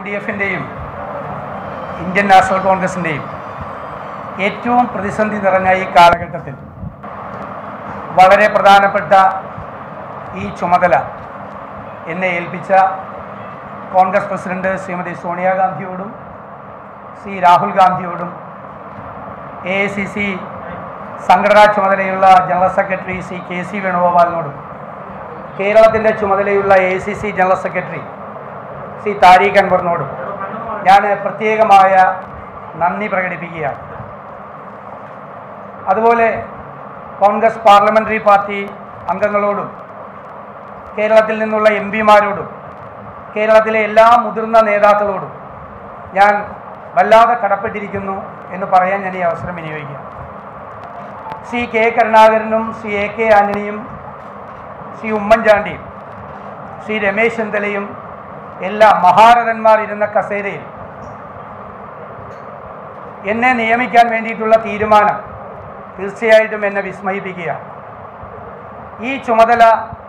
D എഫിൻ്റെയും Indian national കോൺഗ്രസിൻ്റെയും ഏറ്റവും പ്രതിസന്ധി നിറഞ്ഞ ഈ കാലഘട്ടത്തിൽ വളരെ പ്രധാനപ്പെട്ട ഈ ചുമതല എന്നെ ഏൽപ്പിച്ച കോൺഗ്രസ് പ്രസിഡന്റ് ശ്രീമതി സോണിയാഗാന്ധിയോടും ശ്രീ രാഹുൽ ഗാന്ധിയോടും എ ഐ സി സി സംഘടനാ ചുമതലയുള്ള general secretary Shri K C വേണുഗോപാലിനോടും കേരളത്തിൻ്റെ ചുമതലയുള്ള A C C general secretary Shri Tariq അൻവറിനോടും ഞാൻ പ്രത്യേകമായ നന്ദി പ്രകടിപ്പിക്കുകയാണ് അതുപോലെ കോൺഗ്രസ് പാർലമെൻ്ററി പാർട്ടി അംഗങ്ങളോടും കേരളത്തിൽ നിന്നുള്ള എം പിമാരോടും കേരളത്തിലെ എല്ലാ മുതിർന്ന നേതാക്കളോടും ഞാൻ വല്ലാതെ കടപ്പെട്ടിരിക്കുന്നു എന്ന് പറയാൻ ഞാൻ ഈ അവസരം വിനിയോഗിക്കുക ശ്രീ കെ കരുണാകരനും ശ്രീ എ കെ ആന്റണിയും ശ്രീ ഉമ്മൻചാണ്ടിയും ശ്രീ രമേശ് ചെന്നിത്തലയും എല്ലാ മഹാരഥന്മാർ ഇരുന്ന കസേരയിൽ എന്നെ നിയമിക്കാൻ വേണ്ടിയിട്ടുള്ള തീരുമാനം തീർച്ചയായിട്ടും എന്നെ വിസ്മയിപ്പിക്കുകയാണ് ഈ ചുമതല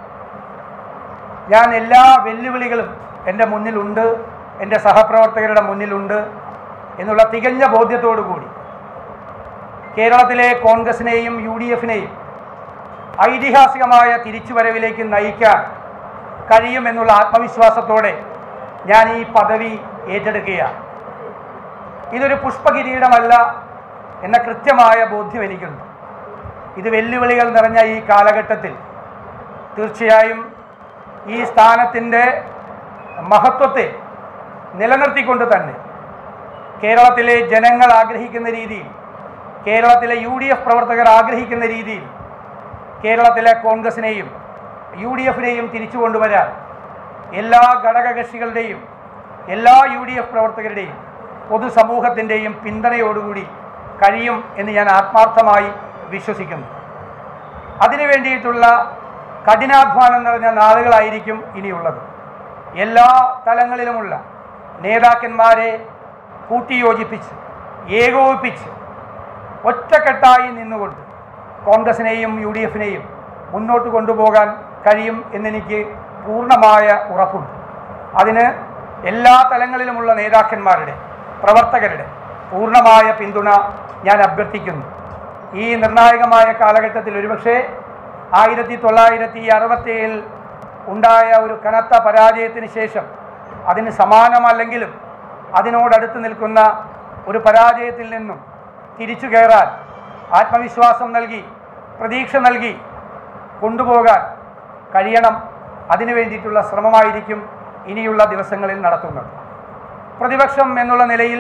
ഞാൻ എല്ലാ വെല്ലുവിളികളും എൻ്റെ മുന്നിലുണ്ട് എൻ്റെ സഹപ്രവർത്തകരുടെ മുന്നിലുണ്ട് എന്നുള്ള തികഞ്ഞ ബോധ്യത്തോടു കൂടി കേരളത്തിലെ കോൺഗ്രസിനെയും യു ഡി എഫിനെയും ഐതിഹാസികമായ തിരിച്ചുവരവിലേക്ക് നയിക്കാൻ കഴിയുമെന്നുള്ള ആത്മവിശ്വാസത്തോടെ ഞാൻ ഈ പദവി ഏറ്റെടുക്കുകയാണ് ഇതൊരു പുഷ്പകിരീടമല്ല എന്ന കൃത്യമായ ബോധ്യം എനിക്കുണ്ട് ഇത് വെല്ലുവിളികൾ നിറഞ്ഞ ഈ കാലഘട്ടത്തിൽ തീർച്ചയായും ഈ സ്ഥാനത്തിൻ്റെ മഹത്വത്തെ നിലനിർത്തിക്കൊണ്ട് തന്നെ കേരളത്തിലെ ജനങ്ങൾ ആഗ്രഹിക്കുന്ന രീതിയിൽ കേരളത്തിലെ യു ഡി എഫ് പ്രവർത്തകർ ആഗ്രഹിക്കുന്ന രീതിയിൽ കേരളത്തിലെ കോൺഗ്രസിനെയും യു ഡി എഫിനെയും തിരിച്ചു കൊണ്ടുവരാൻ എല്ലാ ഘടകകക്ഷികളുടെയും എല്ലാ യു ഡി എഫ് പ്രവർത്തകരുടെയും പൊതുസമൂഹത്തിൻ്റെയും പിന്തുണയോടുകൂടി കഴിയും എന്ന് ഞാൻ ആത്മാർത്ഥമായി വിശ്വസിക്കുന്നു അതിനു വേണ്ടിയിട്ടുള്ള കഠിനാധ്വാനം നിറഞ്ഞ നാളുകളായിരിക്കും ഇനിയുള്ളത് എല്ലാ തലങ്ങളിലുമുള്ള നേതാക്കന്മാരെ കൂട്ടിയോജിപ്പിച്ച് ഏകോപിപ്പിച്ച് ഒറ്റക്കെട്ടായി നിന്നുകൊണ്ട് കോൺഗ്രസിനെയും യു ഡി എഫിനെയും മുന്നോട്ട് കൊണ്ടുപോകാൻ കഴിയും എന്നെനിക്ക് പൂർണ്ണമായ ഉറപ്പുണ്ട് അതിന് എല്ലാ തലങ്ങളിലുമുള്ള നേതാക്കന്മാരുടെ പ്രവർത്തകരുടെ പൂർണ്ണമായ പിന്തുണ ഞാൻ അഭ്യർത്ഥിക്കുന്നു ഈ നിർണായകമായ കാലഘട്ടത്തിൽ ഒരുപക്ഷെ ആയിരത്തി തൊള്ളായിരത്തി അറുപത്തിയേഴിൽ ഉണ്ടായ ഒരു കനത്ത പരാജയത്തിന് ശേഷം അതിന് സമാനമല്ലെങ്കിലും അതിനോടടുത്ത് നിൽക്കുന്ന ഒരു പരാജയത്തിൽ നിന്നും തിരിച്ചു കയറാൻ ആത്മവിശ്വാസം നൽകി പ്രതീക്ഷ നൽകി കൊണ്ടുപോകാൻ കഴിയണം അതിനു വേണ്ടിയിട്ടുള്ള ശ്രമമായിരിക്കും ഇനിയുള്ള ദിവസങ്ങളിൽ നടത്തുന്നത് പ്രതിപക്ഷം എന്നുള്ള നിലയിൽ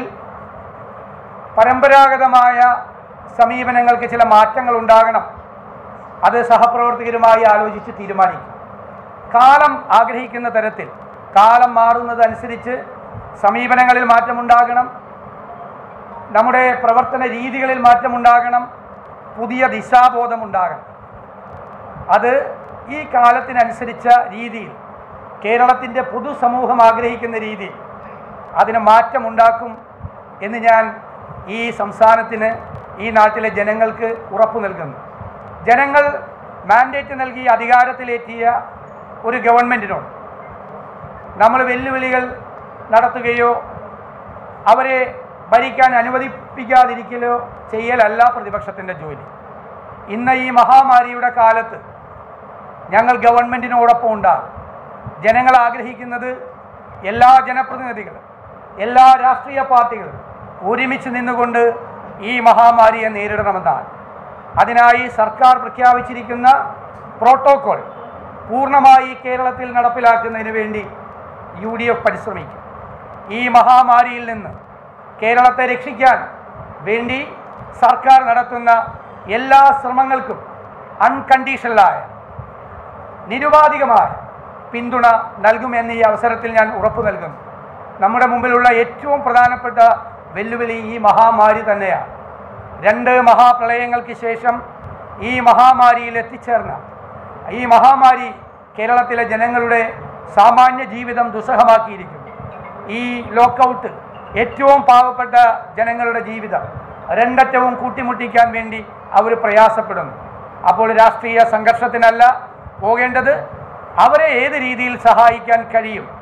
പരമ്പരാഗതമായ സമീപനങ്ങൾക്ക് ചില മാറ്റങ്ങൾ ഉണ്ടാകണം അത് സഹപ്രവർത്തകരുമായി ആലോചിച്ച് തീരുമാനിക്കും കാലം ആഗ്രഹിക്കുന്ന തരത്തിൽ കാലം മാറുന്നതനുസരിച്ച് സമീപനങ്ങളിൽ മാറ്റമുണ്ടാകണം നമ്മുടെ പ്രവർത്തന രീതികളിൽ മാറ്റമുണ്ടാകണം പുതിയ ദിശാബോധമുണ്ടാകണം അത് ഈ കാലത്തിനനുസരിച്ച രീതിയിൽ കേരളത്തിൻ്റെ പൊതുസമൂഹം ആഗ്രഹിക്കുന്ന രീതിയിൽ അതിന് മാറ്റമുണ്ടാക്കും എന്ന് ഞാൻ ഈ സംസ്ഥാനത്തിന് ഈ നാട്ടിലെ ജനങ്ങൾക്ക് ഉറപ്പു നൽകുന്നു ജനങ്ങൾ മാൻഡേറ്റ് നൽകി അധികാരത്തിലേറ്റിയ ഒരു ഗവൺമെൻറ്റിനോട് നമ്മൾ വെല്ലുവിളികൾ നടത്തുകയോ അവരെ ഭരിക്കാൻ അനുവദിപ്പിക്കാതിരിക്കലോ ചെയ്യലല്ല പ്രതിപക്ഷത്തിൻ്റെ ജോലി ഇന്ന് ഈ മഹാമാരിയുടെ കാലത്ത് ഞങ്ങൾ ഗവൺമെൻറ്റിനോടൊപ്പം ഉണ്ടാകും ജനങ്ങൾ ആഗ്രഹിക്കുന്നത് എല്ലാ ജനപ്രതിനിധികളും എല്ലാ രാഷ്ട്രീയ പാർട്ടികളും ഒരുമിച്ച് നിന്നുകൊണ്ട് ഈ മഹാമാരിയെ നേരിടണമെന്നാണ് അതിനായി സർക്കാർ പ്രഖ്യാപിച്ചിരിക്കുന്ന പ്രോട്ടോകോൾ പൂർണ്ണമായി കേരളത്തിൽ നടപ്പിലാക്കുന്നതിന് വേണ്ടി യു ഡി എഫ് പരിശ്രമിക്കും ഈ മഹാമാരിയിൽ നിന്ന് കേരളത്തെ രക്ഷിക്കാൻ വേണ്ടി സർക്കാർ നടത്തുന്ന എല്ലാ ശ്രമങ്ങൾക്കും അൺകണ്ടീഷണലായ നിരുപാധികമായ പിന്തുണ നൽകുമെന്ന് ഈ അവസരത്തിൽ ഞാൻ ഉറപ്പു നൽകുന്നു നമ്മുടെ മുമ്പിലുള്ള ഏറ്റവും പ്രധാനപ്പെട്ട വെല്ലുവിളി ഈ മഹാമാരി തന്നെയാണ് രണ്ട് മഹാപ്രളയങ്ങൾക്ക് ശേഷം ഈ മഹാമാരിയിൽ എത്തിച്ചേർന്ന ഈ മഹാമാരി കേരളത്തിലെ ജനങ്ങളുടെ സാമാന്യ ജീവിതം ദുസ്സഹമാക്കിയിരിക്കുന്നു ഈ ലോക്കൗട്ട് ഏറ്റവും പാവപ്പെട്ട ജനങ്ങളുടെ ജീവിതം രണ്ടറ്റവും കൂട്ടിമുട്ടിക്കാൻ വേണ്ടി അവർ പ്രയാസപ്പെടുന്നു അപ്പോൾ രാഷ്ട്രീയ സംഘർഷത്തിനല്ല പോകേണ്ടത് അവരെ ഏത് രീതിയിൽ സഹായിക്കാൻ കഴിയും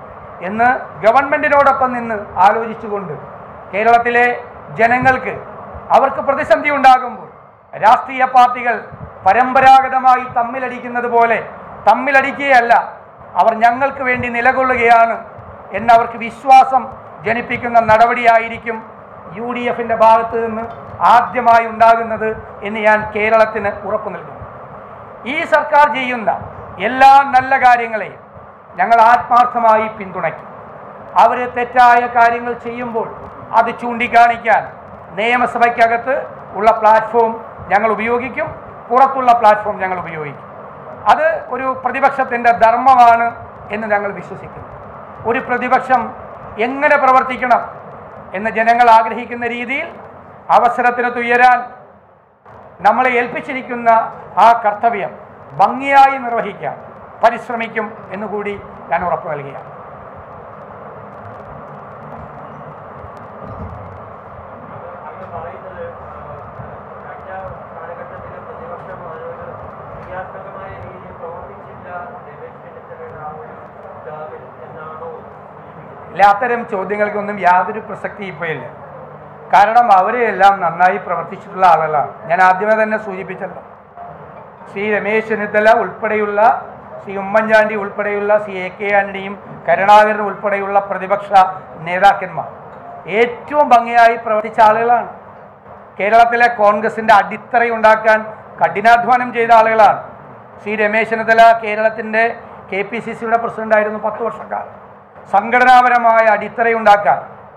എന്ന് ഗവൺമെൻറ്റിനോടൊപ്പം നിന്ന് ആലോചിച്ചുകൊണ്ട് കേരളത്തിലെ ജനങ്ങൾക്ക് അവർക്ക് പ്രതിസന്ധി ഉണ്ടാകുമ്പോൾ രാഷ്ട്രീയ പാർട്ടികൾ പരമ്പരാഗതമായി തമ്മിലടിക്കുന്നത് പോലെ തമ്മിലടിക്കുകയല്ല അവർ ഞങ്ങൾക്ക് വേണ്ടി നിലകൊള്ളുകയാണ് എന്നവർക്ക് വിശ്വാസം ജനിപ്പിക്കുന്ന നടപടിയായിരിക്കും യു ഡി എഫിൻ്റെ ഭാഗത്ത് നിന്ന് ആദ്യമായി ഉണ്ടാകുന്നത് എന്ന് ഞാൻ കേരളത്തിന് ഉറപ്പു നൽകുന്നു ഈ സർക്കാർ ചെയ്യുന്ന എല്ലാ നല്ല കാര്യങ്ങളെയും ഞങ്ങൾ ആത്മാർത്ഥമായി പിന്തുണയ്ക്കും അവർ തെറ്റായ കാര്യങ്ങൾ ചെയ്യുമ്പോൾ അത് ചൂണ്ടിക്കാണിക്കാൻ നിയമസഭയ്ക്കകത്ത് ഉള്ള പ്ലാറ്റ്ഫോം ഞങ്ങൾ ഉപയോഗിക്കും പുറത്തുള്ള പ്ലാറ്റ്ഫോം ഞങ്ങൾ ഉപയോഗിക്കും അത് ഒരു പ്രതിപക്ഷത്തിൻ്റെ ധർമ്മമാണ് എന്ന് ഞങ്ങൾ വിശ്വസിക്കുന്നു ഒരു പ്രതിപക്ഷം എങ്ങനെ പ്രവർത്തിക്കണം എന്ന് ജനങ്ങൾ ആഗ്രഹിക്കുന്ന രീതിയിൽ അവസരത്തിന് തുയരാൻ നമ്മളെ ഏൽപ്പിച്ചിരിക്കുന്ന ആ കർത്തവ്യം ഭംഗിയായി നിർവഹിക്കാൻ പരിശ്രമിക്കും എന്നുകൂടി ഞാൻ ഉറപ്പു നൽകുകയാണ് അങ്ങ് പറയുന്നത് കഴിഞ്ഞ കാലഘട്ടത്തിലെ പ്രതിപക്ഷം അതിനൊരു ക്രിയാത്മകമായ രീതിയിൽ പ്രവർത്തിച്ചില്ല രമേശ് ചെന്നിത്തലയുടെ ആ ഒരു ടേമിൽ എന്നാണോ സൂചിപ്പിക്കുന്നത് ഇല്ല അത്തരം ചോദ്യങ്ങൾക്കൊന്നും യാതൊരു പ്രസക്തി ഇപ്പോൾ ഇല്ല കാരണം അവരെല്ലാം നന്നായി പ്രവർത്തിച്ചിട്ടുള്ള ആളുകളാണ് ഞാൻ ആദ്യമേ തന്നെ സൂചിപ്പിച്ചല്ലോ ശ്രീ രമേശ് ചെന്നിത്തല ഉൾപ്പെടെയുള്ള ശ്രീ ഉമ്മൻചാണ്ടി ഉൾപ്പെടെയുള്ള ശ്രീ എ കെ ആന്റണിയും കരുണാകരൻ ഉൾപ്പെടെയുള്ള പ്രതിപക്ഷ നേതാക്കന്മാർ ഏറ്റവും ഭംഗിയായി പ്രവർത്തിച്ച ആളുകളാണ് കേരളത്തിലെ കോൺഗ്രസിൻ്റെ അടിത്തറയുണ്ടാക്കാൻ കഠിനാധ്വാനം ചെയ്ത ആളുകളാണ് ശ്രീ രമേശ് ചെന്നിത്തല കേരളത്തിൻ്റെ കെ പി സി സിയുടെ പ്രസിഡൻ്റായിരുന്നു പത്ത് വർഷക്കാലം സംഘടനാപരമായ അടിത്തറയുണ്ടാക്കാൻ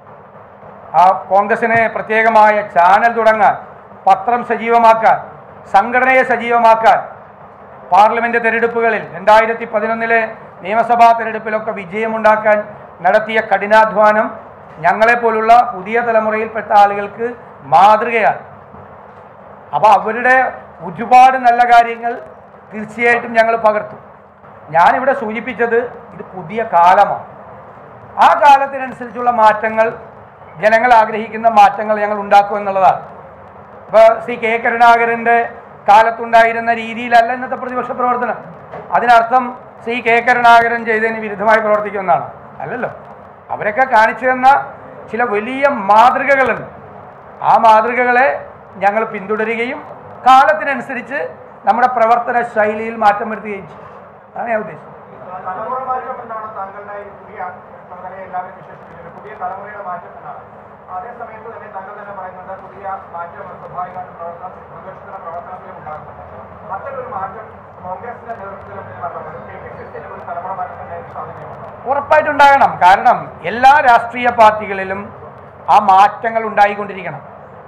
ആ കോൺഗ്രസിന് പ്രത്യേകമായ ചാനൽ തുടങ്ങാൻ പത്രം സജീവമാക്കാൻ സംഘടനയെ സജീവമാക്കാൻ പാർലമെൻറ്റ് തെരഞ്ഞെടുപ്പുകളിൽ രണ്ടായിരത്തി പതിനൊന്നിലെ നിയമസഭാ തെരഞ്ഞെടുപ്പിലൊക്കെ വിജയമുണ്ടാക്കാൻ നടത്തിയ കഠിനാധ്വാനം ഞങ്ങളെപ്പോലുള്ള പുതിയ തലമുറയിൽപ്പെട്ട ആളുകൾക്ക് മാതൃകയാണ് അപ്പോൾ അവരുടെ ഒരുപാട് നല്ല കാര്യങ്ങൾ തീർച്ചയായിട്ടും ഞങ്ങൾ പകർത്തും ഞാനിവിടെ സൂചിപ്പിച്ചത് ഇത് പുതിയ കാലമാണ് ആ കാലത്തിനനുസരിച്ചുള്ള മാറ്റങ്ങൾ ജനങ്ങൾ ആഗ്രഹിക്കുന്ന മാറ്റങ്ങൾ ഞങ്ങൾ ഉണ്ടാക്കും എന്നുള്ളതാണ് ഇപ്പോൾ ശ്രീ കെ കരുണാകരൻ്റെ കാലത്തുണ്ടായിരുന്ന രീതിയിലല്ല ഇന്നത്തെ പ്രതിപക്ഷ പ്രവർത്തനം അതിനർത്ഥം ശ്രീ കെ കരുണാകരൻ ചെയ്തതിന് വിരുദ്ധമായി പ്രവർത്തിക്കുമെന്നാണ് അല്ലല്ലോ അവരൊക്കെ കാണിച്ചു തന്ന ചില വലിയ മാതൃകകളുണ്ട് ആ മാതൃകകളെ ഞങ്ങൾ പിന്തുടരുകയും കാലത്തിനനുസരിച്ച് നമ്മുടെ പ്രവർത്തന ശൈലിയിൽ മാറ്റം വരുത്തുകയും ചെയ്യും അതാണ് ഞാൻ ഉദ്ദേശിച്ചത് തലമുറ മാറ്റം എന്നാണ് താങ്കളുടെ ഈ പുതിയ ചുമതലയെ എല്ലാവരും വിശേഷിപ്പിക്കുന്നത് പുതിയ തലമുറയുടെ മാറ്റം എന്നാണ് അതേ സമയത്ത് തന്നെ താങ്കൾ തന്നെ പറയുന്നത് പുതിയ മാറ്റം സ്വാഭാവികമായിട്ടും പ്രവർത്തനം പ്രതിപക്ഷത്തിന്റെ പ്രവർത്തനത്തിലും ഉണ്ടാകുന്നുണ്ട് അത്തരൊരു മാറ്റം കോൺഗ്രസിന്റെ നേതൃത്വത്തിലും പറഞ്ഞത് കെ പി സി സിയിലും ഒരു തലമുറ മാറ്റത്തിന്റെ സാധ്യതയുണ്ട് ഉറപ്പായിട്ടുണ്ടാകണം കാരണം എല്ലാ രാഷ്ട്രീയ പാർട്ടികളിലും ആ മാറ്റങ്ങൾ ഉണ്ടായിക്കൊണ്ടിരിക്കണം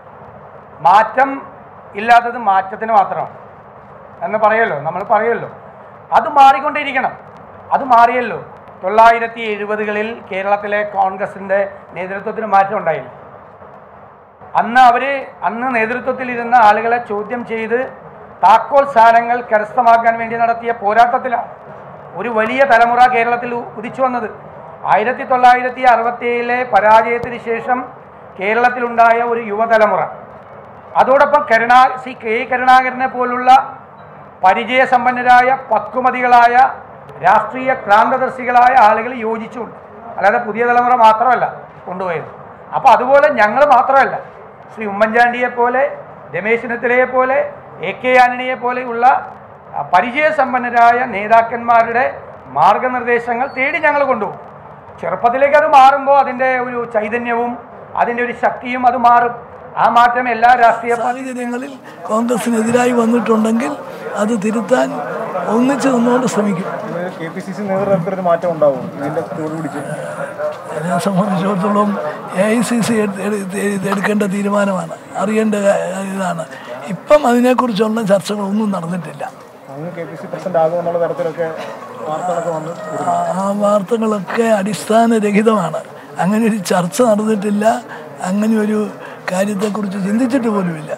മാറ്റം ഇല്ലാത്തത് മാറ്റത്തിന് മാത്രമാണ് എന്ന് പറയല്ലോ നമ്മൾ പറയല്ലോ അത് മാറിക്കൊണ്ടിരിക്കണം അത് മാറിയല്ലോ തൊള്ളായിരത്തി എഴുപതുകളിൽ കേരളത്തിലെ കോൺഗ്രസിൻ്റെ നേതൃത്വത്തിന് മാറ്റം ഉണ്ടായില്ല അന്ന് അവർ അന്ന് നേതൃത്വത്തിലിരുന്ന ആളുകളെ ചോദ്യം ചെയ്ത് താക്കോൽ സ്ഥാനങ്ങൾ കരസ്ഥമാക്കാൻ വേണ്ടി നടത്തിയ പോരാട്ടത്തിലാണ് ഒരു വലിയ തലമുറ കേരളത്തിൽ ഉ- ഉദിച്ചു വന്നത് ആയിരത്തി തൊള്ളായിരത്തി അറുപത്തിയേഴിലെ പരാജയത്തിന് ശേഷം കേരളത്തിലുണ്ടായ ഒരു യുവതലമുറ അതോടൊപ്പം കരുണാ ശ്രീ കെ കരുണാകരനെ പോലുള്ള പരിചയസമ്പന്നരായ പക്വമതികളായ രാഷ്ട്രീയ ക്രാന്തദർശികളായ ആളുകൾ യോജിച്ചുണ്ട് അല്ലാതെ പുതിയ തലമുറ മാത്രമല്ല കൊണ്ടുപോയത് അപ്പോൾ അതുപോലെ ഞങ്ങൾ മാത്രമല്ല ശ്രീ ഉമ്മൻചാണ്ടിയെ പോലെ രമേശ് ചെന്നിത്തലയെ പോലെ എ കെ ആന്റണിയെ പോലെയുള്ള ആ, പരിചയസമ്പന്നരായ നേതാക്കന്മാരുടെ മാർഗനിർദ്ദേശങ്ങൾ തേടി ഞങ്ങൾ കൊണ്ടുപോകും ചെറുപ്പത്തിലേക്ക് അത് മാറുമ്പോൾ അതിൻ്റെ ഒരു ചൈതന്യവും അതിൻ്റെ ഒരു ശക്തിയും അത് മാറും ആ മാറ്റം എല്ലാ രാഷ്ട്രീയ പാർട്ടി സാഹചര്യങ്ങളിൽ കോൺഗ്രസിനെതിരായി വന്നിട്ടുണ്ടെങ്കിൽ അത് തിരുത്താൻ ഒന്നിച്ചു നിന്നുകൊണ്ട് ശ്രമിക്കും കെ പി സി സി നേതൃത്വത്തിൽ ഒരു മാറ്റം ഉണ്ടാവും ഇതിന്റെ ചൂട് പിടിച്ച് എന്നെ സംബന്ധിച്ചിടത്തോളം എ ഐ സി സി എടുക്കേണ്ട തീരുമാനമാണ് അറിയേണ്ട കാ- ഇതാണ് ഇപ്പം അതിനെക്കുറിച്ചുള്ള ചർച്ചകളൊന്നും നടന്നിട്ടില്ല അങ്ങ് കെ പി സി പ്രസിഡന്റ് ആകുമെന്നുള്ള തരത്തിലൊക്കെ വാർത്തകളൊക്കെ വന്ന് ആ- ആ വാർത്തകളൊക്കെ അടിസ്ഥാനരഹിതമാണ് അങ്ങനെ ഒരു ചർച്ച നടന്നിട്ടില്ല അങ്ങനെ ഒരു കാര്യത്തെക്കുറിച്ച് ചിന്തിച്ചിട്ട് പോലുമില്ല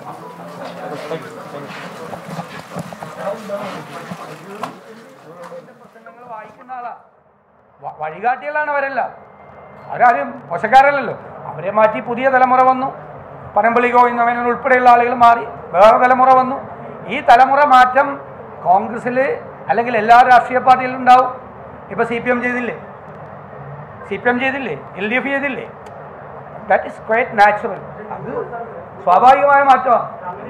പുസ്തകങ്ങൾ വായിക്കുന്ന ആളാ വ- വഴികാട്ടികളാണ് അവരെല്ലാം അവരാരും മോശക്കാരല്ലല്ലോ അവരെ മാറ്റി പുതിയ തലമുറ വന്നു പനമ്പള്ളി ഗോവിന്ദമേനോൻ ഉൾപ്പെടെയുള്ള ആളുകൾ മാറി വേറെ തലമുറ വന്നു ഈ തലമുറ മാറ്റം കോൺഗ്രസ്സിൽ അല്ലെങ്കിൽ എല്ലാ രാഷ്ട്രീയ പാർട്ടിയിലും ഉണ്ടാവും ഇപ്പോൾ സി പി എം ചെയ്തില്ലേ സി പി എം ചെയ്തില്ലേ എൽ ഡി എഫ് ചെയ്തില്ലേ ദാറ്റ് ഇസ് ക്വൈറ്റ് നാച്ചുറൽ അത് സ്വാഭാവികമായ മാറ്റമാണ്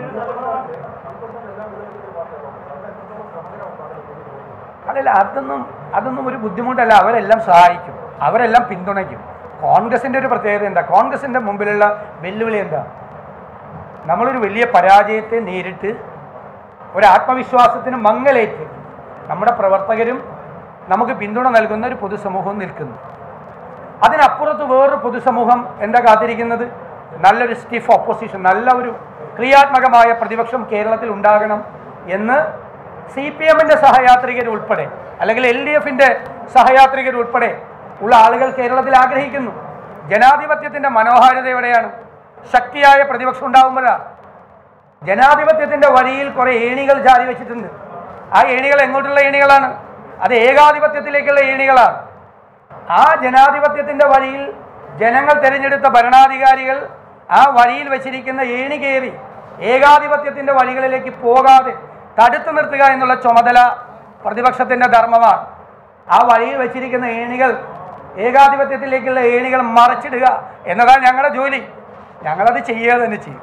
അതല്ല അതൊന്നും അതൊന്നും ഒരു ബുദ്ധിമുട്ടല്ല അവരെല്ലാം സഹായിക്കും അവരെല്ലാം പിന്തുണയ്ക്കും കോൺഗ്രസിൻ്റെ ഒരു പ്രത്യേകത എന്താ കോൺഗ്രസിൻ്റെ മുമ്പിലുള്ള വെല്ലുവിളി എന്താ നമ്മളൊരു വലിയ പരാജയത്തെ നേരിട്ട് ഒരു ആത്മവിശ്വാസത്തിന് മങ്ങലേറ്റ് നമ്മുടെ പ്രവർത്തകരും നമുക്ക് പിന്തുണ നൽകുന്ന ഒരു പൊതുസമൂഹവും നിൽക്കുന്നു അതിനപ്പുറത്ത് വേറൊരു പൊതുസമൂഹം എന്താ കാത്തിരിക്കുന്നത് നല്ലൊരു സ്റ്റിഫ് ഓപ്പോസിഷൻ നല്ല ഒരു ക്രിയാത്മകമായ പ്രതിപക്ഷം കേരളത്തിൽ ഉണ്ടാകണം എന്ന് സി പി എമ്മിൻ്റെ സഹയാത്രികർ ഉൾപ്പെടെ അല്ലെങ്കിൽ എൽ ഡി എഫിൻ്റെ സഹയാത്രികർ ഉൾപ്പെടെ ഉള്ള ആളുകൾ കേരളത്തിൽ ആഗ്രഹിക്കുന്നു ജനാധിപത്യത്തിൻ്റെ മനോഹാരിത എവിടെയാണ് ശക്തിയായ പ്രതിപക്ഷം ഉണ്ടാകുമ്പോഴാണ് ജനാധിപത്യത്തിന്റെ വരിയിൽ കുറെ ഏണികൾ ജാരി വെച്ചിട്ടുണ്ട് ആ ഏണികൾ എങ്ങോട്ടുള്ള ഏണികളാണ് അത് ഏകാധിപത്യത്തിലേക്കുള്ള ഏണികളാണ് ആ ജനാധിപത്യത്തിന്റെ വഴിയിൽ ജനങ്ങൾ തിരഞ്ഞെടുത്ത ഭരണാധികാരികൾ ആ വഴിയിൽ വെച്ചിരിക്കുന്ന ഏണി കയറി ഏകാധിപത്യത്തിന്റെ വഴികളിലേക്ക് പോകാതെ തടുത്തു നിർത്തുക എന്നുള്ള ചുമതല പ്രതിപക്ഷത്തിന്റെ ധർമ്മമാണ് ആ വഴിയിൽ വെച്ചിരിക്കുന്ന ഏണികൾ ഏകാധിപത്യത്തിലേക്കുള്ള ഏണികൾ മറച്ചിടുക എന്നതാണ് ഞങ്ങളുടെ ജോലി ഞങ്ങളത് ചെയ്യുക തന്നെ ചെയ്യും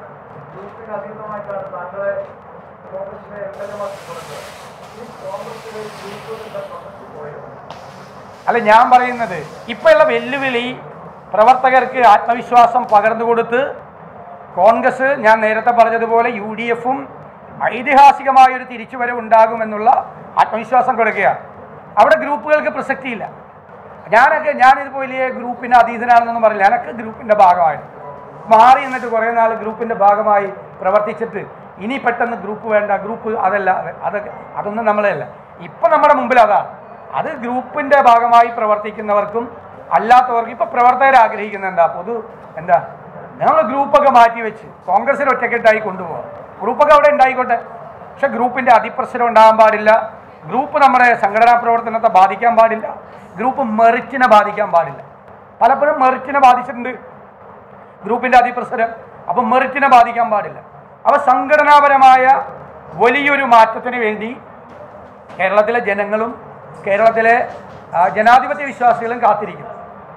അല്ല ഞാൻ പറയുന്നത് ഇപ്പോഴുള്ള വെല്ലുവിളി പ്രവർത്തകർക്ക് ആത്മവിശ്വാസം പകർന്നു കൊടുത്ത് കോൺഗ്രസ് ഞാൻ നേരത്തെ പറഞ്ഞതുപോലെ യു ഡി എഫും ഐതിഹാസികമായ ഒരു തിരിച്ചുവരവ് ഉണ്ടാകുമെന്നുള്ള ആത്മവിശ്വാസം കൊടുക്കുകയാണ് അവിടെ ഗ്രൂപ്പുകൾക്ക് പ്രസക്തിയില്ല ഞാനൊക്കെ ഞാനിതിപ്പോൾ വലിയ ഗ്രൂപ്പിൻ്റെ അതീതനാണെന്നൊന്നും പറയില്ല ഞാനൊക്കെ ഗ്രൂപ്പിൻ്റെ ഭാഗമാണ് മാറി എന്നിട്ട് കുറേ നാൾ ഗ്രൂപ്പിൻ്റെ ഭാഗമായി പ്രവർത്തിച്ചിട്ട് ഇനി പെട്ടെന്ന് ഗ്രൂപ്പ് വേണ്ട ഗ്രൂപ്പ് അതല്ല അത് അതൊക്കെ അതൊന്നും നമ്മളെയല്ല ഇപ്പം നമ്മുടെ മുമ്പിൽ അതാണ് അത് ഗ്രൂപ്പിൻ്റെ ഭാഗമായി പ്രവർത്തിക്കുന്നവർക്കും അല്ലാത്തവർക്കും ഇപ്പം പ്രവർത്തകർ ആഗ്രഹിക്കുന്ന എന്താ പൊതു എന്താ നമ്മൾ ഗ്രൂപ്പൊക്കെ മാറ്റി വെച്ച് കോൺഗ്രസിൽ ഒറ്റക്കെട്ടായി കൊണ്ടുപോകാം ഗ്രൂപ്പൊക്കെ അവിടെ ഉണ്ടായിക്കോട്ടെ പക്ഷെ ഗ്രൂപ്പിൻ്റെ അതിപ്രസരം ഉണ്ടാകാൻ പാടില്ല ഗ്രൂപ്പ് നമ്മുടെ സംഘടനാ പ്രവർത്തനത്തെ ബാധിക്കാൻ പാടില്ല ഗ്രൂപ്പ് മെറിറ്റിനെ ബാധിക്കാൻ പാടില്ല പലപ്പോഴും മെറിറ്റിനെ ബാധിച്ചിട്ടുണ്ട് ഗ്രൂപ്പിൻ്റെ അതിപ്രസരം അപ്പം മെറിറ്റിനെ ബാധിക്കാൻ പാടില്ല അപ്പോൾ സംഘടനാപരമായ വലിയൊരു മാറ്റത്തിന് വേണ്ടി കേരളത്തിലെ ജനങ്ങളും കേരളത്തിലെ ആ, ജനാധിപത്യ വിശ്വാസികളും കാത്തിരിക്കും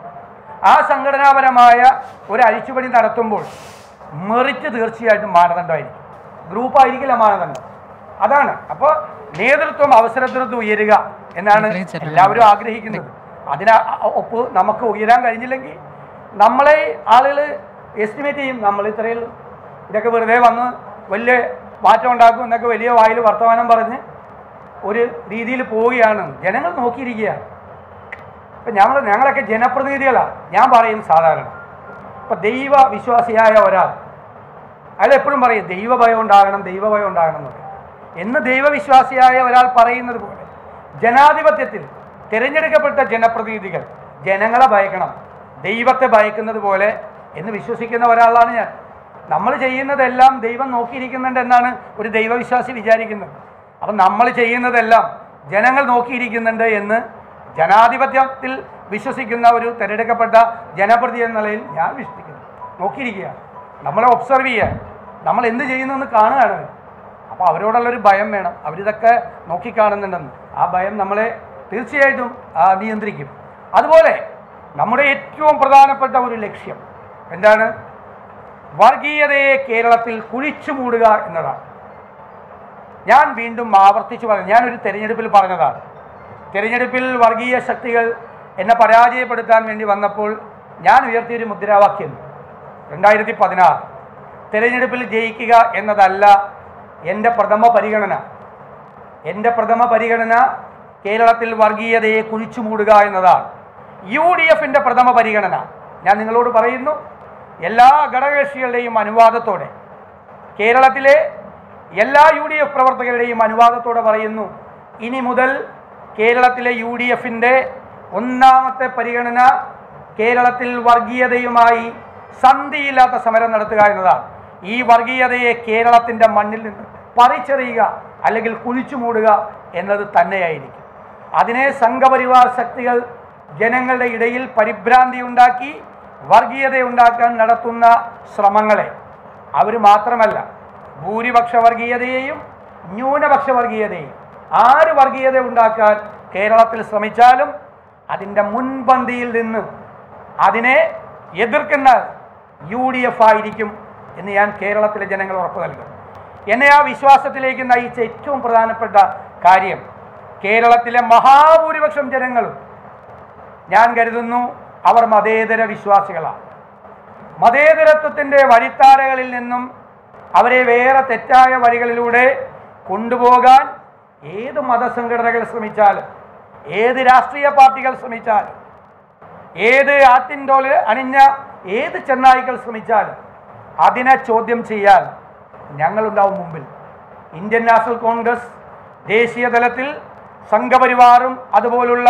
ആ സംഘടനാപരമായ ഒരു അഴിച്ചുപണി നടത്തുമ്പോൾ മെറിറ്റ് തീർച്ചയായിട്ടും മാനദണ്ഡമായിരിക്കും ഗ്രൂപ്പായിരിക്കില്ല മാനദണ്ഡം അതാണ് അപ്പോൾ നേതൃത്വം അവസരത്തിനൊത്ത് ഉയരുക എന്നാണ് എല്ലാവരും ആഗ്രഹിക്കുന്നത് അതിന് ഒപ്പ് നമുക്ക് ഉയരാൻ കഴിഞ്ഞില്ലെങ്കിൽ നമ്മളെ ആളുകൾ എസ്റ്റിമേറ്റ് ചെയ്യും നമ്മൾ ഇത്രയും ഇതൊക്കെ വെറുതെ വന്ന് വലിയ മാറ്റം ഉണ്ടാക്കും എന്നൊക്കെ വലിയ വായിൽ വർത്തമാനം പറഞ്ഞ് ഒരു രീതിയിൽ പോവുകയാണ് ജനങ്ങൾ നോക്കിയിരിക്കുകയാണ് ഇപ്പം ഞങ്ങൾ ഞങ്ങളൊക്കെ ജനപ്രതിനിധികളാണ് ഞാൻ പറയും സാധാരണ ഇപ്പം ദൈവ വിശ്വാസിയായ ഒരാൾ അയാൾ എപ്പോഴും പറയും ദൈവഭയം ഉണ്ടാകണം ദൈവഭയം ഉണ്ടാകണം എന്നൊക്കെ എന്ന് ദൈവവിശ്വാസിയായ ഒരാൾ പറയുന്നത് പോലെ ജനാധിപത്യത്തിൽ തിരഞ്ഞെടുക്കപ്പെട്ട ജനപ്രതിനിധികൾ ജനങ്ങളെ ഭയക്കണം ദൈവത്തെ ഭയക്കുന്നത് പോലെ എന്ന് വിശ്വസിക്കുന്ന ഒരാളാണ് ഞാൻ നമ്മൾ ചെയ്യുന്നതെല്ലാം ദൈവം നോക്കിയിരിക്കുന്നുണ്ട് എന്നാണ് ഒരു ദൈവവിശ്വാസി വിചാരിക്കുന്നത് അപ്പം നമ്മൾ ചെയ്യുന്നതെല്ലാം ജനങ്ങൾ നോക്കിയിരിക്കുന്നുണ്ട് എന്ന് ജനാധിപത്യത്തിൽ വിശ്വസിക്കുന്ന ഒരു തിരഞ്ഞെടുക്കപ്പെട്ട ജനപ്രതി എന്ന നിലയിൽ ഞാൻ വിശ്വസിക്കുന്നു നോക്കിയിരിക്കുക നമ്മളെ ഒബ്സർവ് ചെയ്യുക നമ്മൾ എന്ത് ചെയ്യുന്നു എന്ന് കാണുകയാണ് അപ്പോൾ അവരോടുള്ളൊരു ഭയം വേണം അവരിതൊക്കെ നോക്കിക്കാണുന്നുണ്ടെന്ന് ആ ഭയം നമ്മളെ തീർച്ചയായിട്ടും ആ, നിയന്ത്രിക്കും അതുപോലെ നമ്മുടെ ഏറ്റവും പ്രധാനപ്പെട്ട ഒരു ലക്ഷ്യം എന്താണ് വർഗീയതയെ കേരളത്തിൽ കുഴിച്ചു മൂടുക എന്നതാണ് ഞാൻ വീണ്ടും ആവർത്തിച്ച് പറഞ്ഞു ഞാനൊരു തെരഞ്ഞെടുപ്പിൽ പറഞ്ഞതാണ് തെരഞ്ഞെടുപ്പിൽ വർഗീയ ശക്തികൾ എന്നെ പരാജയപ്പെടുത്താൻ വേണ്ടി വന്നപ്പോൾ ഞാൻ ഉയർത്തിയൊരു മുദ്രാവാക്യം രണ്ടായിരത്തി പതിനാറ് തെരഞ്ഞെടുപ്പിൽ ജയിക്കുക എന്നതല്ല എൻ്റെ പ്രഥമ പരിഗണന എൻ്റെ പ്രഥമ പരിഗണന കേരളത്തിൽ വർഗീയതയെ കുഴിച്ചു മൂടുക എന്നതാണ് യു ഡി എഫിൻ്റെ പ്രഥമ പരിഗണന ഞാൻ നിങ്ങളോട് പറയുന്നു എല്ലാ ഘടകകക്ഷികളുടെയും അനുവാദത്തോടെ കേരളത്തിലെ എല്ലാ യു ഡി എഫ് പ്രവർത്തകരുടെയും അനുവാദത്തോടെ പറയുന്നു ഇനി മുതൽ കേരളത്തിലെ യു ഡി എഫിൻ്റെ ഒന്നാമത്തെ പരിഗണന കേരളത്തിൽ വർഗീയതയുമായി സന്ധിയില്ലാത്ത സമരം നടത്തുക എന്നതാണ് ഈ വർഗീയതയെ കേരളത്തിൻ്റെ മണ്ണിൽ നിന്ന് പറിച്ചെറിയുക അല്ലെങ്കിൽ കുഴിച്ചു മൂടുക എന്നത് തന്നെയായിരിക്കും അതിനെ സംഘപരിവാർ ശക്തികൾ ജനങ്ങളുടെ ഇടയിൽ പരിഭ്രാന്തി ഉണ്ടാക്കി വർഗീയത ഉണ്ടാക്കാൻ നടത്തുന്ന ശ്രമങ്ങളെ അവർ മാത്രമല്ല ഭൂരിപക്ഷ വർഗീയതയെയും ന്യൂനപക്ഷ വർഗീയതയെയും ആര് വർഗീയത ഉണ്ടാക്കാൻ കേരളത്തിൽ ശ്രമിച്ചാലും അതിൻ്റെ മുൻപന്തിയിൽ നിന്ന് അതിനെ എതിർക്കുന്ന യു ഡി എഫ് ആയിരിക്കും എന്ന് ഞാൻ കേരളത്തിലെ ജനങ്ങൾ ഉറപ്പു നൽകും എന്നെ ആ വിശ്വാസത്തിലേക്ക് നയിച്ച ഏറ്റവും പ്രധാനപ്പെട്ട കാര്യം കേരളത്തിലെ മഹാഭൂരിപക്ഷം ജനങ്ങളും ഞാൻ കരുതുന്നു അവർ മതേതര വിശ്വാസികളാണ് മതേതരത്വത്തിൻ്റെ വഴിത്താരകളിൽ നിന്നും അവരെ വേറെ തെറ്റായ വഴികളിലൂടെ കൊണ്ടുപോകാൻ ഏത് മതസംഘടനകൾ ശ്രമിച്ചാലും ഏത് രാഷ്ട്രീയ പാർട്ടികൾ ശ്രമിച്ചാലും ഏത് ആറ്റിൻടോല് അണിഞ്ഞ ഏത് ചെന്നായികൾ ശ്രമിച്ചാലും അതിനെ ചോദ്യം ചെയ്യാൻ ഞങ്ങളുണ്ടാവും മുമ്പിൽ ഇന്ത്യൻ നാഷണൽ കോൺഗ്രസ് ദേശീയ തലത്തിൽ സംഘപരിവാറും അതുപോലുള്ള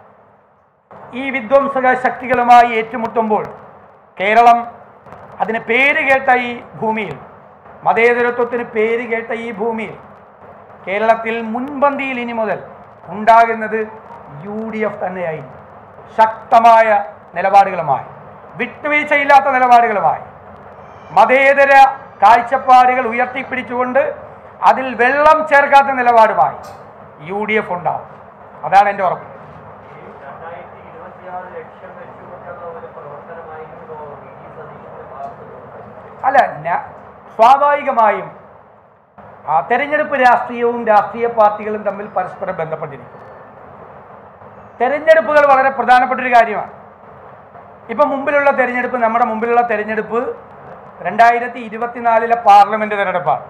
ഈ വിധ്വംസക ശക്തികളുമായി ഏറ്റുമുട്ടുമ്പോൾ കേരളം അതിന് പേര് കേട്ട ഈ ഭൂമിയിൽ മതേതരത്വത്തിന് പേര് കേട്ട ഈ ഭൂമിയിൽ കേരളത്തിൽ മുൻപന്തിയിൽ ഇനി മുതൽ ഉണ്ടാകുന്നത് യു ഡി എഫ് തന്നെയായിരിക്കും ശക്തമായ നിലപാടുകളുമായി വിട്ടുവീഴ്ചയില്ലാത്ത നിലപാടുകളുമായി മതേതര കാഴ്ചപ്പാടുകൾ ഉയർത്തിപ്പിടിച്ചുകൊണ്ട് അതിൽ വെള്ളം ചേർക്കാത്ത നിലപാടുമായി യു ഡി എഫ് ഉണ്ടാവും അതാണ് എൻ്റെ ഉറപ്പ് ഈ രണ്ടായിരത്തി ഇരുപത്തിയാറ് ലക്ഷ്യം വെച്ചുകൊണ്ടുള്ള ഒരു പ്രവർത്തനമായിരുന്നു വി ഡി സതീശന്റെ ഭാഗത്തുനിന്ന് അല്ല ഞാ- സ്വാഭാവികമായും ആ തെരഞ്ഞെടുപ്പ് രാഷ്ട്രീയവും രാഷ്ട്രീയ പാർട്ടികളും തമ്മിൽ പരസ്പരം ബന്ധപ്പെട്ടിരിക്കും തെരഞ്ഞെടുപ്പുകൾ വളരെ പ്രധാനപ്പെട്ട ഒരു കാര്യമാണ് ഇപ്പം മുമ്പിലുള്ള തെരഞ്ഞെടുപ്പ് നമ്മുടെ മുമ്പിലുള്ള തെരഞ്ഞെടുപ്പ് രണ്ടായിരത്തി ഇരുപത്തിനാലിലെ പാർലമെൻറ്റ് തെരഞ്ഞെടുപ്പാണ്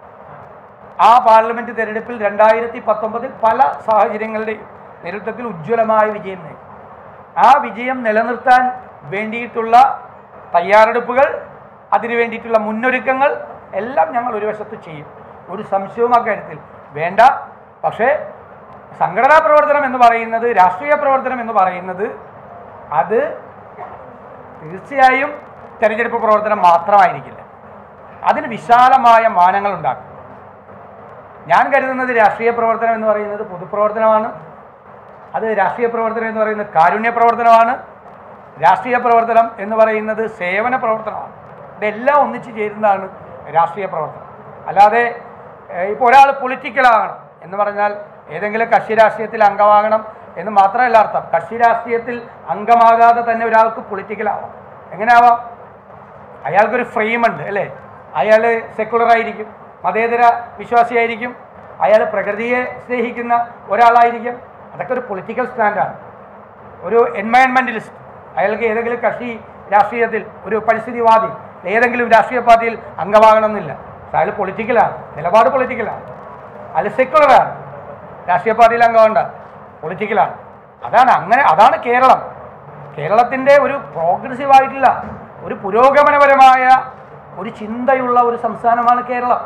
ആ പാർലമെൻറ്റ് തെരഞ്ഞെടുപ്പിൽ രണ്ടായിരത്തി പത്തൊമ്പതിൽ പല സാഹചര്യങ്ങളുടെയും നേതൃത്വത്തിൽ ഉജ്ജ്വലമായ വിജയം നേടി ആ വിജയം നിലനിർത്താൻ വേണ്ടിയിട്ടുള്ള തയ്യാറെടുപ്പുകൾ അതിനു വേണ്ടിയിട്ടുള്ള മുന്നൊരുക്കങ്ങൾ എല്ലാം ഞങ്ങൾ ഒരു വശത്ത് ചെയ്യും ഒരു സംശയവും അക്കാര്യത്തിൽ വേണ്ട പക്ഷേ സംഘടനാ പ്രവർത്തനം എന്ന് പറയുന്നത് രാഷ്ട്രീയ പ്രവർത്തനം എന്ന് പറയുന്നത് അത് തീർച്ചയായും തെരഞ്ഞെടുപ്പ് പ്രവർത്തനം മാത്രമായിരിക്കില്ല അതിന് വിശാലമായ മാനങ്ങൾ ഉണ്ടാക്കും ഞാൻ കരുതുന്നത് രാഷ്ട്രീയ പ്രവർത്തനം എന്ന് പറയുന്നത് പൊതുപ്രവർത്തനമാണ് അത് രാഷ്ട്രീയ പ്രവർത്തനം എന്ന് പറയുന്നത് കാരുണ്യ പ്രവർത്തനമാണ് രാഷ്ട്രീയ പ്രവർത്തനം എന്ന് പറയുന്നത് സേവന പ്രവർത്തനമാണ് ഇതെല്ലാം ഒന്നിച്ച് ചേരുന്നതാണ് രാഷ്ട്രീയ പ്രവർത്തനം അല്ലാതെ ഇപ്പോൾ ഒരാൾ പൊളിറ്റിക്കലാകണം എന്ന് പറഞ്ഞാൽ ഏതെങ്കിലും കക്ഷി രാഷ്ട്രീയത്തിൽ അംഗമാകണം എന്ന് മാത്രമല്ല അർത്ഥം കക്ഷി രാഷ്ട്രീയത്തിൽ അംഗമാകാതെ തന്നെ ഒരാൾക്ക് പൊളിറ്റിക്കലാവാം എങ്ങനെ ആവാം അയാൾക്കൊരു ഫ്രെയിമുണ്ട് അല്ലേ അയാൾ സെക്കുലറായിരിക്കും മതേതര വിശ്വാസിയായിരിക്കും അയാൾ പ്രകൃതിയെ സ്നേഹിക്കുന്ന ഒരാളായിരിക്കും അതൊക്കെ ഒരു പൊളിറ്റിക്കൽ സ്റ്റാൻഡാണ് ഒരു എൻവയൺമെൻറ്റലിസ്റ്റ് അയാൾക്ക് ഏതെങ്കിലും കക്ഷി രാഷ്ട്രീയത്തിൽ ഒരു പരിസ്ഥിതിവാദി ഏതെങ്കിലും രാഷ്ട്രീയ പാർട്ടിയിൽ അംഗമാകണമെന്നില്ല പക്ഷെ അയാൾ പൊളിറ്റിക്കലാണ് നിലപാട് പൊളിറ്റിക്കലാണ് അയാൾ സെക്കുലറാണ് രാഷ്ട്രീയ പാർട്ടിയിൽ അംഗമുണ്ട് പൊളിറ്റിക്കലാണ് അതാണ് അങ്ങനെ അതാണ് കേരളം കേരളത്തിൻ്റെ ഒരു പ്രോഗ്രസീവ് ആയിട്ടുള്ള ഒരു പുരോഗമനപരമായ ഒരു ചിന്തയുള്ള ഒരു സംസ്ഥാനമാണ് കേരളം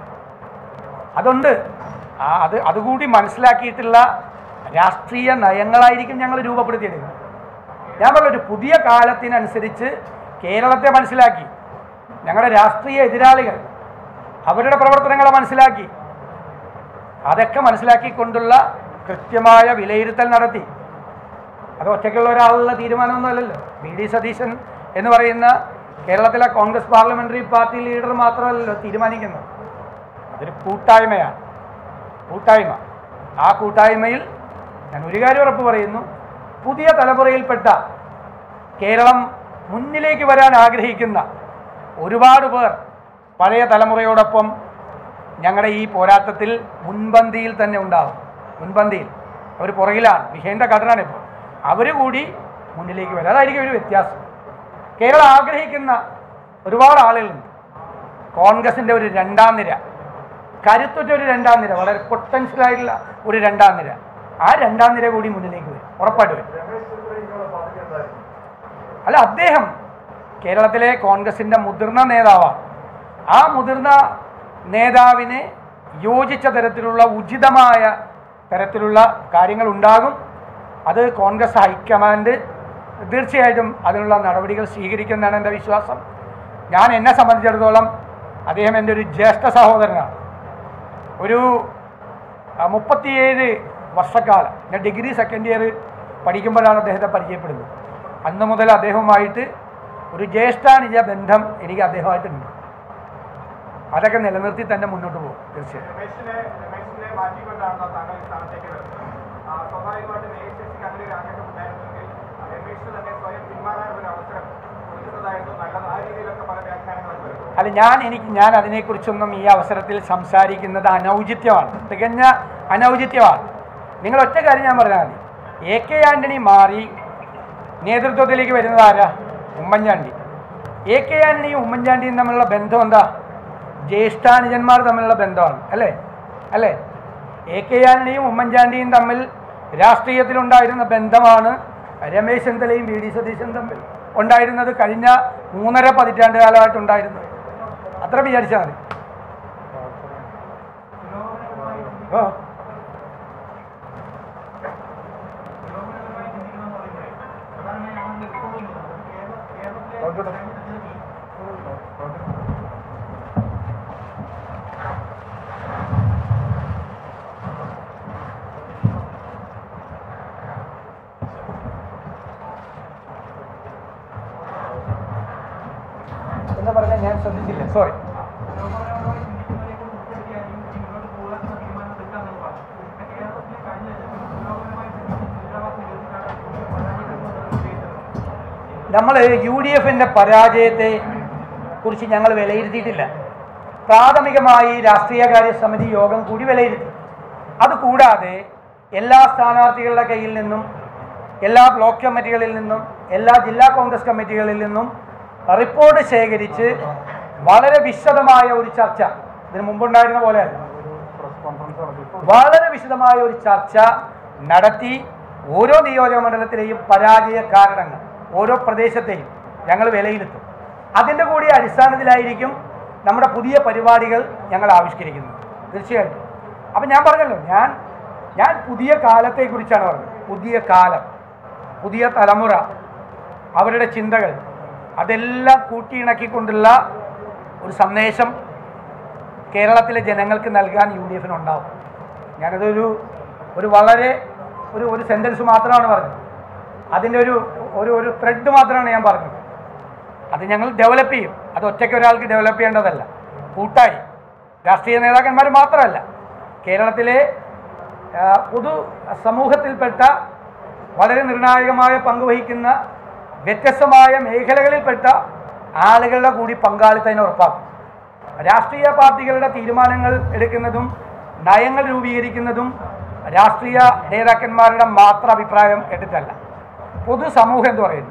അതുണ്ട് ആ അത് അതുകൂടി മനസ്സിലാക്കിയിട്ടുള്ള രാഷ്ട്രീയ നയങ്ങളായിരിക്കും ഞങ്ങൾ രൂപപ്പെടുത്തിയെടുക്കുന്നത് ഞാൻ പറഞ്ഞ ഒരു പുതിയ കാലത്തിനനുസരിച്ച് കേരളത്തെ മനസ്സിലാക്കി ഞങ്ങളുടെ രാഷ്ട്രീയ എതിരാളികൾ അവരുടെ പ്രവർത്തനങ്ങളെ മനസ്സിലാക്കി അതൊക്കെ മനസ്സിലാക്കിക്കൊണ്ടുള്ള കൃത്യമായ വിലയിരുത്തൽ നടത്തി അത് ഒറ്റയ്ക്കുള്ള ഒരാളുള്ള തീരുമാനമൊന്നുമല്ലല്ലോ വി ഡി സതീശൻ എന്ന് പറയുന്ന കേരളത്തിലെ കോൺഗ്രസ് പാർലമെന്ററി പാർട്ടി ലീഡർ മാത്രമല്ലല്ലോ തീരുമാനിക്കുന്നത് അതൊരു കൂട്ടായ്മയാണ് കൂട്ടായ്മ ആ കൂട്ടായ്മയിൽ ഞാൻ ഒരു കാര്യം ഉറപ്പ് പറയുന്നു പുതിയ തലമുറയിൽപ്പെട്ട കേരളം മുന്നിലേക്ക് വരാൻ ആഗ്രഹിക്കുന്ന ഒരുപാട് പേർ പഴയ തലമുറയോടൊപ്പം ഞങ്ങളുടെ ഈ പോരാട്ടത്തിൽ മുൻപന്തിയിൽ തന്നെ ഉണ്ടാകും മുൻപന്തിയിൽ അവർ പുറകിലാണ് വിഷയൻ്റെ ഘടനയാണ് ഇപ്പോൾ അവർ കൂടി മുന്നിലേക്ക് വരും അതായിരിക്കും ഒരു വ്യത്യാസം കേരളം ആഗ്രഹിക്കുന്ന ഒരുപാട് ആളുകളുണ്ട് കോൺഗ്രസിൻ്റെ ഒരു രണ്ടാം നിര കരുത്തുറ്റ ഒരു രണ്ടാം നിര വളരെ പൊട്ടൻഷ്യൽ ആയിട്ടുള്ള ഒരു രണ്ടാം നിര ആ രണ്ടാം നിര കൂടി മുന്നിലേക്ക് വരും ഉറപ്പായിട്ട് വരും അല്ല അദ്ദേഹം കേരളത്തിലെ കോൺഗ്രസിൻ്റെ മുതിർന്ന നേതാവാണ് ആ മുതിർന്ന നേതാവിന് യോജിച്ച തരത്തിലുള്ള ഉചിതമായ തരത്തിലുള്ള കാര്യങ്ങൾ ഉണ്ടാകും അത് കോൺഗ്രസ് ഹൈക്കമാൻഡ് തീർച്ചയായിട്ടും അതിനുള്ള നടപടികൾ സ്വീകരിക്കുന്നതാണ് എൻ്റെ വിശ്വാസം ഞാൻ എന്നെ സംബന്ധിച്ചിടത്തോളം അദ്ദേഹം എൻ്റെ ഒരു ജ്യേഷ്ഠ സഹോദരനാണ് ഒരു ആ, മുപ്പത്തിയേഴ് വർഷക്കാലം ഞാൻ ഡിഗ്രി സെക്കൻഡ് ഇയർ പഠിക്കുമ്പോഴാണ് അദ്ദേഹത്തെ പരിചയപ്പെടുന്നത് അന്ന് മുതൽ അദ്ദേഹവുമായിട്ട് ഒരു ജ്യേഷ്ഠാനിജ ബന്ധം എനിക്ക് അദ്ദേഹമായിട്ടുണ്ട് അതൊക്കെ നിലനിർത്തി തന്നെ മുന്നോട്ട് പോകും തീർച്ചയായും രമേശിനെ രമേശിനെ മാറ്റിക്കൊണ്ടാണ് താങ്കൾ ഈ സ്ഥാനത്തേക്ക് വരുന്നത് ആ, സ്വാഭാവികമായിട്ടും എ ഐ സി സിക്ക് അങ്ങനെ ഒരു ആഗ്രഹം ഉണ്ടായിരുന്നെങ്കിൽ ആ, രമേശ് തന്നെ സ്വയം പിന്മാറാൻ ഒരു അവസരം കൊടുക്കുന്നതായിരുന്നു നല്ലത് ആ രീതിയിലൊക്കെ പല വ്യാഖ്യാനങ്ങളും വരുന്നു അല്ല ഞാൻ എനിക്ക് ഞാൻ അതിനെക്കുറിച്ചൊന്നും ഈ അവസരത്തിൽ സംസാരിക്കുന്നത് അനൗചിത്യമാണ് തികഞ്ഞ അനൗചിത്യമാണ് നിങ്ങൾ ഒറ്റ കാര്യം ഞാൻ പറഞ്ഞാൽ മതി എ കെ ആൻ്റണി മാറി നേതൃത്വത്തിലേക്ക് വരുന്നത് ആരാ ഉമ്മൻചാണ്ടി എ കെ ആൻ്റണിയും ഉമ്മൻചാണ്ടിയും തമ്മിലുള്ള ബന്ധം എന്താ ജ്യേഷ്ഠാനുജന്മാർ തമ്മിലുള്ള ബന്ധമാണ് അല്ലേ അല്ലേ എ കെ ആൻ്റണിയും ഉമ്മൻചാണ്ടിയും തമ്മിൽ രാഷ്ട്രീയത്തിലുണ്ടായിരുന്ന ബന്ധമാണ് രമേശ് ചെന്നിത്തലയും വി ഡി സതീശൻ തമ്മിൽ ഉണ്ടായിരുന്നത് കഴിഞ്ഞ മൂന്നര പതിറ്റാണ്ട് കാലമായിട്ടുണ്ടായിരുന്നത് അത്ര വിചാരിച്ചാൽ മതി ഓ എന്ന് പറഞ്ഞാൽ ഞാൻ ശ്രദ്ധിച്ചില്ല സോറി നമ്മൾ യു ഡി എഫിൻ്റെ പരാജയത്തെ കുറിച്ച് ഞങ്ങൾ വിലയിരുത്തിയിട്ടില്ല പ്രാഥമികമായി രാഷ്ട്രീയകാര്യ സമിതി യോഗം കൂടി വിലയിരുത്തി അതുകൂടാതെ എല്ലാ സ്ഥാനാർത്ഥികളുടെ കയ്യിൽ നിന്നും എല്ലാ ബ്ലോക്ക് കമ്മിറ്റികളിൽ നിന്നും എല്ലാ ജില്ലാ കോൺഗ്രസ് കമ്മിറ്റികളിൽ നിന്നും റിപ്പോർട്ട് ശേഖരിച്ച് വളരെ വിശദമായ ഒരു ചർച്ച ഇതിനു മുമ്പുണ്ടായിരുന്ന പോലെയല്ല വളരെ വിശദമായ ഒരു ചർച്ച നടത്തി ഓരോ നിയോജക മണ്ഡലത്തിലെയും പരാജയ കാരണങ്ങൾ ഓരോ പ്രദേശത്തെയും ഞങ്ങൾ വിലയിരുത്തും അതിൻ്റെ കൂടി അടിസ്ഥാനത്തിലായിരിക്കും നമ്മുടെ പുതിയ പരിപാടികൾ ഞങ്ങൾ ആവിഷ്കരിക്കുന്നത് തീർച്ചയായിട്ടും അപ്പം ഞാൻ പറഞ്ഞല്ലോ ഞാൻ ഞാൻ പുതിയ കാലത്തെക്കുറിച്ചാണ് പറഞ്ഞത് പുതിയ കാലം പുതിയ തലമുറ അവരുടെ ചിന്തകൾ അതെല്ലാം കൂട്ടിയിണക്കിക്കൊണ്ടുള്ള ഒരു സന്ദേശം കേരളത്തിലെ ജനങ്ങൾക്ക് നൽകാൻ യു ഡി എഫിനുണ്ടാവും ഞാനതൊരു ഒരു വളരെ ഒരു ഒരു സെൻറ്റൻസ് മാത്രമാണ് പറഞ്ഞത് അതിൻ്റെ ഒരു ഒരു ഒരു ത്രെഡ് മാത്രമാണ് ഞാൻ പറഞ്ഞത് അത് ഞങ്ങൾ ഡെവലപ്പ് ചെയ്യും അത് ഒറ്റയ്ക്ക് ഒരാൾക്ക് ഡെവലപ്പ് ചെയ്യേണ്ടതല്ല കൂട്ടായി രാഷ്ട്രീയ നേതാക്കന്മാർ മാത്രമല്ല കേരളത്തിലെ ആ, പൊതു സമൂഹത്തിൽപ്പെട്ട വളരെ നിർണായകമായ പങ്ക് വഹിക്കുന്ന വ്യത്യസ്തമായ മേഖലകളിൽപ്പെട്ട ആളുകളുടെ കൂടി പങ്കാളിത്തം അതിനെ ഉറപ്പാക്കും രാഷ്ട്രീയ പാർട്ടികളുടെ തീരുമാനങ്ങൾ എടുക്കുന്നതും നയങ്ങൾ രൂപീകരിക്കുന്നതും രാഷ്ട്രീയ നേതാക്കന്മാരുടെ മാത്രം അഭിപ്രായം എടുത്തല്ല പൊതുസമൂഹം എന്ന് പറയുന്നു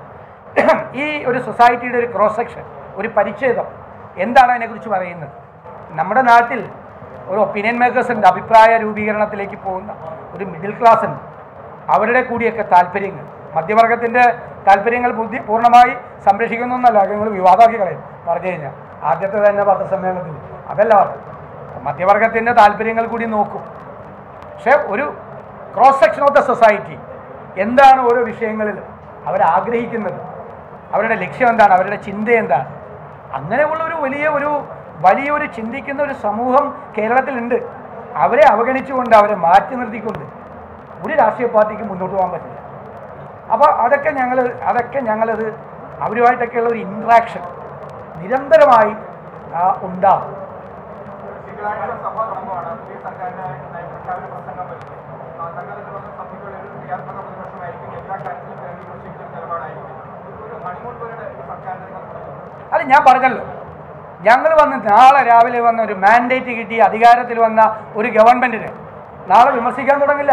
ഈ ഒരു സൊസൈറ്റിയുടെ ഒരു ക്രോസ് സെക്ഷൻ ഒരു പരിച്ഛേദം എന്താണ് അതിനെക്കുറിച്ച് പറയുന്നത് നമ്മുടെ നാട്ടിൽ ഒരു ഒപ്പീനിയൻ മേക്കേഴ്സ് ഉണ്ട് അഭിപ്രായ രൂപീകരണത്തിലേക്ക് പോകുന്ന ഒരു മിഡിൽ ക്ലാസ് ഉണ്ട് അവരുടെ കൂടിയൊക്കെ താല്പര്യങ്ങൾ മധ്യവർഗത്തിൻ്റെ താല്പര്യങ്ങൾ ബുദ്ധി പൂർണ്ണമായി സംരക്ഷിക്കുന്നു എന്നല്ല നിങ്ങൾ വിവാദമാക്കി കളയും പറഞ്ഞു കഴിഞ്ഞാൽ ആദ്യത്തെ തന്നെ പത്രസമ്മേളനത്തിൽ അതല്ല പറഞ്ഞത് മധ്യവർഗത്തിൻ്റെ താല്പര്യങ്ങൾ കൂടി നോക്കും പക്ഷേ ഒരു cross section of the society എന്താണ് ഓരോ വിഷയങ്ങളിലും അവരാഗ്രഹിക്കുന്നത് അവരുടെ ലക്ഷ്യം എന്താണ് അവരുടെ ചിന്ത എന്താണ് അങ്ങനെയുള്ള ഒരു വലിയ ഒരു വലിയൊരു ചിന്തിക്കുന്ന ഒരു സമൂഹം കേരളത്തിലുണ്ട് അവരെ അവഗണിച്ചുകൊണ്ട് അവരെ മാറ്റി നിർത്തിക്കൊണ്ട് ഒരു രാഷ്ട്രീയ പാർട്ടിക്ക് മുന്നോട്ട് പോകാൻ പറ്റില്ല അപ്പോൾ അതൊക്കെ ഞങ്ങൾ അതൊക്കെ ഞങ്ങളത് അവരുമായിട്ടൊക്കെയുള്ള ഒരു ഇൻട്രാക്ഷൻ നിരന്തരമായി ആ, ഉണ്ടാവും തിങ്കളാഴ്ച സഭ തുടങ്ങുവാണ് പുതിയ സർക്കാരിന്റെ നയപ്രഖ്യാപന പ്രസംഗം വരുന്നു ആ, സംഘത്തിന്റെ പ്രസംഗ സഭയ്ക്കുള്ള ഒരു ക്രിയാത്മക പ്രതിപക്ഷമായിരിക്കും എല്ലാ കാര്യത്തിലും കേന്ദ്രീ വിമർശിക്കുന്ന നിലപാടായിരിക്കും ഒരു ഹണിമൂൺ പോലുള്ള ഒരു സർക്കാരിന്റെ തുടങ്ങുന്നു അത് ഞാൻ പറഞ്ഞല്ലോ ഞങ്ങൾ വന്ന് നാളെ രാവിലെ വന്ന ഒരു മാൻഡേറ്റ് കിട്ടി അധികാരത്തിൽ വന്ന ഒരു ഗവൺമെൻറ്റിന് നാളെ വിമർശിക്കാൻ തുടങ്ങില്ല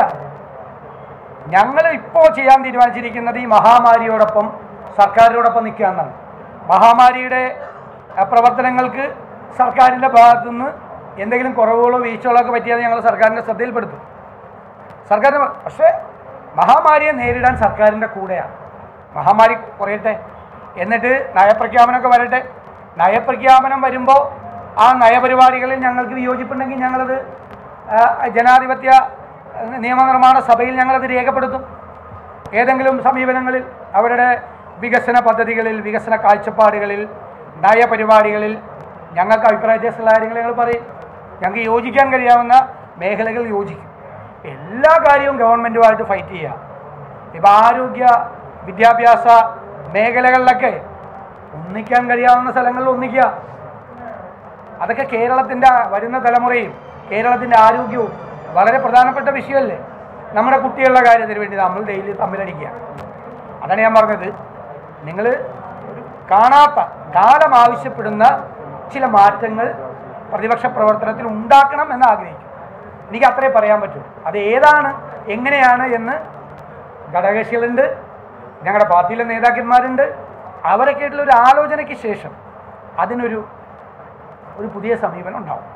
ഞങ്ങൾ ഇപ്പോൾ ചെയ്യാൻ തീരുമാനിച്ചിരിക്കുന്നത് ഈ മഹാമാരിയോടൊപ്പം സർക്കാരിനോടൊപ്പം നിൽക്കുക എന്നാണ് മഹാമാരിയുടെ അഹ്, പ്രവർത്തനങ്ങൾക്ക് സർക്കാരിൻ്റെ ഭാഗത്തുനിന്ന് എന്തെങ്കിലും കുറവുകളോ വീഴ്ചകളോ ഒക്കെ പറ്റിയാൽ ഞങ്ങൾ സർക്കാരിൻ്റെ ശ്രദ്ധയിൽപ്പെടുത്തും സർക്കാരിന് പക്ഷേ മഹാമാരിയെ നേരിടാൻ സർക്കാരിൻ്റെ കൂടെയാണ് മഹാമാരി കുറയട്ടെ എന്നിട്ട് നയപ്രഖ്യാപനമൊക്കെ വരട്ടെ നയപ്രഖ്യാപനം വരുമ്പോൾ ആ നയപരിപാടികളിൽ ഞങ്ങൾക്ക് വിയോജിപ്പുണ്ടെങ്കിൽ ഞങ്ങളത് ആ, ജനാധിപത്യ ആ, നിയമനിർമ്മാണ സഭയിൽ ഞങ്ങളത് രേഖപ്പെടുത്തും ഏതെങ്കിലും സമീപനങ്ങളിൽ അവരുടെ വികസന പദ്ധതികളിൽ വികസന കാഴ്ചപ്പാടുകളിൽ നയപരിപാടികളിൽ ഞങ്ങൾക്ക് അഭിപ്രായ വ്യത്യാസമുള്ള കാര്യങ്ങൾ ഞങ്ങൾ പറയും ഞങ്ങൾക്ക് യോജിക്കാൻ കഴിയാവുന്ന മേഖലകൾ യോജിക്കും എല്ലാ കാര്യവും ഗവൺമെൻറ്റുമായിട്ട് ഫൈറ്റ് ചെയ്യുക ഇപ്പം ആരോഗ്യ വിദ്യാഭ്യാസ മേഖലകളിലൊക്കെ ഒന്നിക്കാൻ കഴിയാവുന്ന സ്ഥലങ്ങളിൽ ഒന്നിക്കുക അതൊക്കെ കേരളത്തിൻ്റെ വരുന്ന തലമുറയും കേരളത്തിൻ്റെ ആരോഗ്യവും വളരെ പ്രധാനപ്പെട്ട വിഷയമല്ലേ നമ്മുടെ കുട്ടികളുടെ കാര്യത്തിന് വേണ്ടി നമ്മൾ ഡെയിലി തമ്മിലടിക്കുക അതാണ് ഞാൻ പറഞ്ഞത് നിങ്ങൾ കാണാത്ത കാലം ആവശ്യപ്പെടുന്ന ചില മാറ്റങ്ങൾ പ്രതിപക്ഷ പ്രവർത്തനത്തിൽ ഉണ്ടാക്കണം എന്ന് ആഗ്രഹിക്കും എനിക്ക് അത്രേ പറയാൻ പറ്റൂ അത് ഏതാണ് എങ്ങനെയാണ് എന്ന് ഘടകകക്ഷികളുണ്ട് ഞങ്ങളുടെ പാർട്ടിയിലെ നേതാക്കന്മാരുണ്ട് അവരൊക്കെ ആയിട്ടുള്ള ഒരു ആലോചനയ്ക്ക് ശേഷം അതിനൊരു ഒരു പുതിയ സമീപനം ഉണ്ടാവും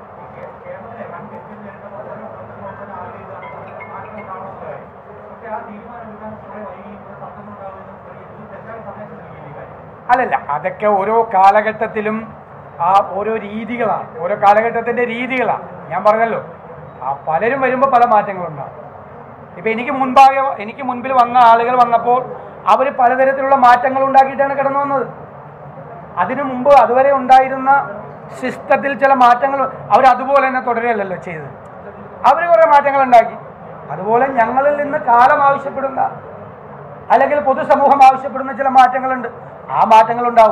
അല്ലല്ല അതൊക്കെ ഓരോ കാലഘട്ടത്തിലും ആ ഓരോ രീതികളാണ് ഓരോ കാലഘട്ടത്തിൻ്റെ രീതികളാണ് ഞാൻ പറഞ്ഞല്ലോ ആ പലരും വരുമ്പോൾ പല മാറ്റങ്ങളുണ്ടാകും ഇപ്പം എനിക്ക് മുൻപാകെ എനിക്ക് മുൻപിൽ വന്ന ആളുകൾ വന്നപ്പോൾ അവർ പലതരത്തിലുള്ള മാറ്റങ്ങൾ ഉണ്ടാക്കിയിട്ടാണ് കടന്നു വന്നത് അതിനു മുമ്പ് അതുവരെ ഉണ്ടായിരുന്ന സിസ്റ്റത്തിൽ ചില മാറ്റങ്ങൾ അവർ അതുപോലെ തന്നെ തുടരുകയല്ലല്ലോ ചെയ്തത് അവർ കുറേ മാറ്റങ്ങൾ ഉണ്ടാക്കി അതുപോലെ ഞങ്ങളിൽ നിന്ന് കാലം ആവശ്യപ്പെടുന്ന അല്ലെങ്കിൽ പൊതുസമൂഹം ആവശ്യപ്പെടുന്ന ചില മാറ്റങ്ങളുണ്ട് ആ മാറ്റങ്ങൾ ഉണ്ടാവും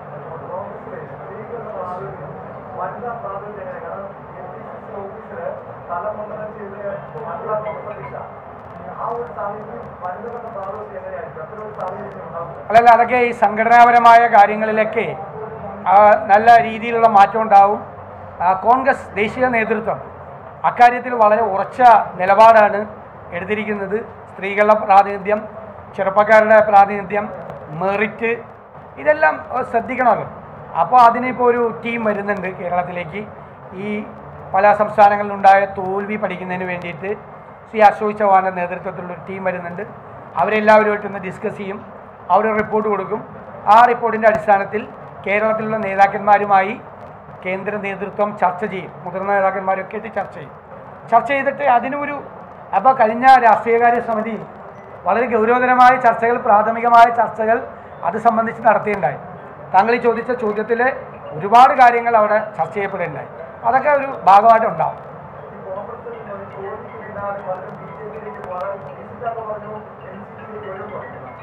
വനിതാ പ്രാതിനിധ്യം എങ്ങനെ? കാരണം NTCC ഓഫീസില് തലമുണ്ടനം ചെയ്ത് വനിതാ കോൺഗ്രസ് അധ്യക്ഷ. ആ ഒരു സാഹചര്യം വനിതകളുടെ പ്രാതിനിധ്യം എങ്ങനെയായിരിക്കും? അത്തരം ഒരു സാഹചര്യം ഉണ്ടാകും. അല്ലല്ല അതൊക്കെ ഈ സംഘടനാപരമായ കാര്യങ്ങളിലൊക്കെ ആ, നല്ല രീതിയിലുള്ള മാറ്റം ഉണ്ടാവും ആ, കോൺഗ്രസ് ദേശീയ നേതൃത്വം അക്കാര്യത്തിൽ വളരെ ഉറച്ച നിലപാടാണ് എടുത്തിരിക്കുന്നത് സ്ത്രീകളുടെ പ്രാതിനിധ്യം ചെറുപ്പക്കാരുടെ പ്രാതിനിധ്യം മെറിറ്റ് ഇതെല്ലാം ആ, ശ്രദ്ധിക്കണമല്ലോ അപ്പോൾ അതിനിപ്പോൾ ഒരു ടീം വരുന്നുണ്ട് കേരളത്തിലേക്ക് ഈ പല സംസ്ഥാനങ്ങളിലുണ്ടായ തോൽവി പഠിക്കുന്നതിന് വേണ്ടിയിട്ട് ശ്രീ അശോക് ചവാന്റെ നേതൃത്വത്തിലുള്ള ഒരു ടീം വരുന്നുണ്ട് അവരെല്ലാവരുമായിട്ടൊന്ന് ഡിസ്കസ് ചെയ്യും അവർ റിപ്പോർട്ട് കൊടുക്കും ആ റിപ്പോർട്ടിൻ്റെ അടിസ്ഥാനത്തിൽ കേരളത്തിലുള്ള നേതാക്കന്മാരുമായി കേന്ദ്ര നേതൃത്വം ചർച്ച ചെയ്യും മുതിർന്ന നേതാക്കന്മാരൊക്കെ ആയിട്ട് ചർച്ച ചെയ്യും ചർച്ച ചെയ്തിട്ട് അതിനൊരു അപ്പോൾ കഴിഞ്ഞ രാഷ്ട്രീയകാര്യ സമിതിയിൽ വളരെ ഗൗരവതരമായ ചർച്ചകൾ പ്രാഥമികമായ ചർച്ചകൾ അത് സംബന്ധിച്ച് നടത്തിയിട്ടുണ്ടായി താങ്കൾ ഈ ചോദിച്ച ചോദ്യത്തിൽ ഒരുപാട് കാര്യങ്ങൾ അവിടെ ചർച്ച ചെയ്യപ്പെടുകയുണ്ടായി അതൊക്കെ ഒരു ഭാഗമായിട്ടുണ്ടാവും ഈ കോൺഗ്രസിൽ ഒരു തോൽവിക്ക് പിന്നാലെ പലരും ബിജെപിയിലേക്ക് പോകാൻ ബിസിക്കാർക്ക് പറഞ്ഞു എൻസിപിയിലേക്ക് വരുന്നു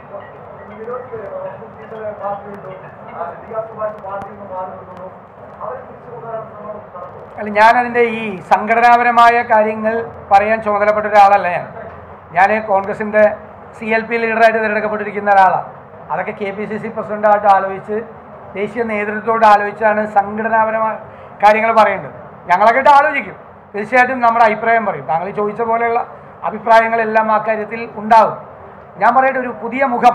നിരോധിക്കരുത് പാർട്ടിയുണ്ടോ ലതിക സുഭാഷ് പാർട്ടിയിൽ നിന്ന് മാറി നിൽക്കുന്നു അവരെ തിരിച്ചു കൊണ്ടുവരാൻ ശ്രമം നടത്തും അല്ല ഞാനതിൻ്റെ ഈ സംഘടനാപരമായ കാര്യങ്ങൾ പറയാൻ ചുമതലപ്പെട്ട ഒരാളല്ല ഞാൻ ഞാൻ കോൺഗ്രസിൻ്റെ സി എൽ പി ലീഡറായിട്ട് തിരഞ്ഞെടുക്കപ്പെട്ടിരിക്കുന്ന ഒരാളാണ് അതൊക്കെ കെ പി സി സി പ്രസിഡൻ്റായിട്ട് ആലോചിച്ച് ദേശീയ നേതൃത്വത്തോട് ആലോചിച്ചാണ് സംഘടനാപരമായ കാര്യങ്ങൾ പറയേണ്ടത് ഞങ്ങളൊക്കെ ആയിട്ട് ആലോചിക്കും തീർച്ചയായിട്ടും നമ്മുടെ അഭിപ്രായം പറയും താങ്കൾ ഈ ചോദിച്ച പോലെയുള്ള അഭിപ്രായങ്ങളെല്ലാം ആ കാര്യത്തിൽ ഉണ്ടാവും ഞാൻ പറയട്ടെ ഒരു പുതിയ മുഖം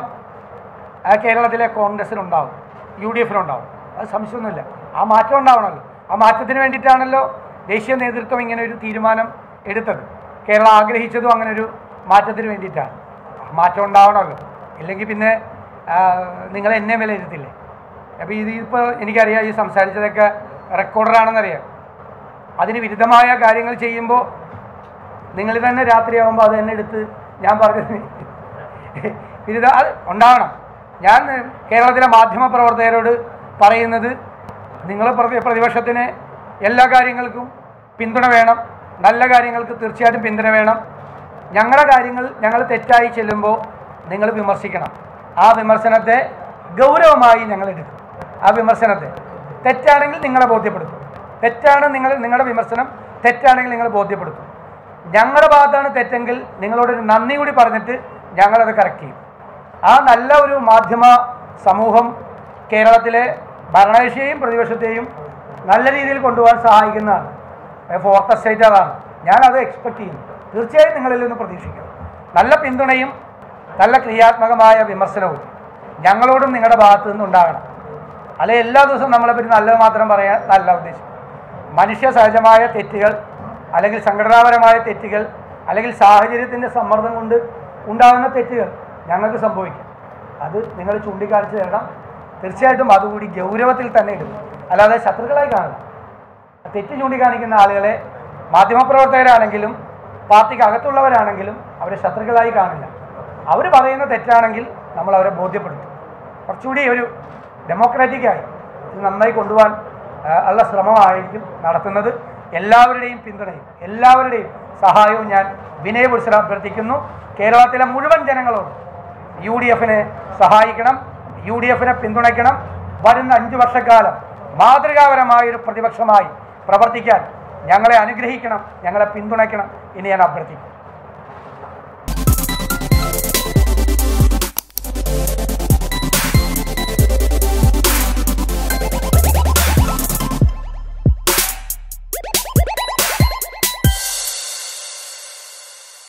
ആ കേരളത്തിലെ കോൺഗ്രസ്സിനുണ്ടാവും യു ഡി എഫിനുണ്ടാവും അത് സംശയമൊന്നുമില്ല ആ മാറ്റം ഉണ്ടാവണമല്ലോ ആ മാറ്റത്തിന് വേണ്ടിയിട്ടാണല്ലോ ദേശീയ നേതൃത്വം ഇങ്ങനെ ഒരു തീരുമാനം എടുത്തത് കേരളം ആഗ്രഹിച്ചതും അങ്ങനെ ഒരു മാറ്റത്തിന് വേണ്ടിയിട്ടാണ് ആ മാറ്റം ഉണ്ടാവണമല്ലോ ഇല്ലെങ്കിൽ പിന്നെ ആ, നിങ്ങൾ എന്നെ വിലയിരുത്തില്ലേ അപ്പോൾ ഇത് ഇപ്പോൾ എനിക്കറിയാം ഈ സംസാരിച്ചതൊക്കെ റെക്കോർഡറാണെന്നറിയാം അതിന് വിരുദ്ധമായ കാര്യങ്ങൾ ചെയ്യുമ്പോൾ നിങ്ങൾ തന്നെ രാത്രിയാകുമ്പോൾ അത് തന്നെ എടുത്ത് ഞാൻ പറഞ്ഞത് വിരുദ്ധ അത് ഉണ്ടാവണം ഞാൻ കേരളത്തിലെ മാധ്യമ പ്രവർത്തകരോട് പറയുന്നത് നിങ്ങൾ പ്രതി പ്രതിപക്ഷത്തിന് എല്ലാ കാര്യങ്ങൾക്കും പിന്തുണ വേണം നല്ല കാര്യങ്ങൾക്ക് തീർച്ചയായിട്ടും പിന്തുണ വേണം ഞങ്ങളുടെ കാര്യങ്ങൾ ഞങ്ങൾ തെറ്റായി ചെല്ലുമ്പോൾ നിങ്ങൾ വിമർശിക്കണം ആ വിമർശനത്തെ ഗൗരവമായി ഞങ്ങൾ എടുക്കും ആ വിമർശനത്തെ തെറ്റാണെങ്കിൽ നിങ്ങളെ ബോധ്യപ്പെടുത്തും തെറ്റാണ് നിങ്ങൾ നിങ്ങളുടെ വിമർശനം തെറ്റാണെങ്കിൽ നിങ്ങൾ ബോധ്യപ്പെടുത്തും ഞങ്ങളുടെ ഭാഗത്താണ് തെറ്റെങ്കിൽ നിങ്ങളോടൊരു നന്ദി കൂടി പറഞ്ഞിട്ട് ഞങ്ങളത് കറക്റ്റ് ചെയ്യും ആ നല്ല ഒരു മാധ്യമ സമൂഹം കേരളത്തിലെ ഭരണകക്ഷിയെയും പ്രതിപക്ഷത്തെയും നല്ല രീതിയിൽ കൊണ്ടുപോകാൻ സഹായിക്കുന്നതാണ് ഫോർത്ത് എസ്റ്റേറ്റ് അതാണ് ഞാനത് എക്സ്പെക്ട് ചെയ്യുന്നു തീർച്ചയായും നിങ്ങളിൽ നിന്ന് പ്രതീക്ഷിക്കുന്നു നല്ല പിന്തുണയും നല്ല ക്രിയാത്മകമായ വിമർശനവും ഞങ്ങളോടും നിങ്ങളുടെ ഭാഗത്തു നിന്ന് ഉണ്ടാകണം അല്ലെ എല്ലാ ദിവസവും നമ്മളെപ്പറ്റി നല്ലത് മാത്രം പറയാൻ നല്ല ഉദ്ദേശം മനുഷ്യ സഹജമായ തെറ്റുകൾ അല്ലെങ്കിൽ സംഘടനാപരമായ തെറ്റുകൾ അല്ലെങ്കിൽ സാഹചര്യത്തിൻ്റെ സമ്മർദ്ദം കൊണ്ട് ഉണ്ടാകുന്ന തെറ്റുകൾ ഞങ്ങൾക്ക് സംഭവിക്കും അത് നിങ്ങൾ ചൂണ്ടിക്കാണിച്ചു തരണം തീർച്ചയായിട്ടും അതുകൂടി ഗൗരവത്തിൽ തന്നെ എടുക്കും അല്ലാതെ ശത്രുക്കളായി കാണണം തെറ്റ് ചൂണ്ടിക്കാണിക്കുന്ന ആളുകളെ മാധ്യമപ്രവർത്തകരാണെങ്കിലും പാർട്ടിക്ക് അകത്തുള്ളവരാണെങ്കിലും അവരെ ശത്രുക്കളായി കാണില്ല അവർ പറയുന്ന തെറ്റാണെങ്കിൽ നമ്മൾ അവരെ ബോധ്യപ്പെടുത്തും കുറച്ചുകൂടി ഒരു ഡെമോക്രാറ്റിക്കായി ഇത് നന്നായി കൊണ്ടുപോകാൻ ആ, ഉള്ള ശ്രമമായിരിക്കും നടത്തുന്നത് എല്ലാവരുടെയും പിന്തുണയും എല്ലാവരുടെയും സഹായവും ഞാൻ വിനയപുരുഷര അഭ്യർത്ഥിക്കുന്നു കേരളത്തിലെ മുഴുവൻ ജനങ്ങളോട് യു ഡി എഫിനെ സഹായിക്കണം യു ഡി എഫിനെ പിന്തുണയ്ക്കണം വരുന്ന അഞ്ച് വർഷക്കാലം മാതൃകാപരമായ ഒരു പ്രതിപക്ഷമായി പ്രവർത്തിക്കാൻ ഞങ്ങളെ അനുഗ്രഹിക്കണം ഞങ്ങളെ പിന്തുണയ്ക്കണം എന്ന് ഞാൻ അഭ്യർത്ഥിക്കും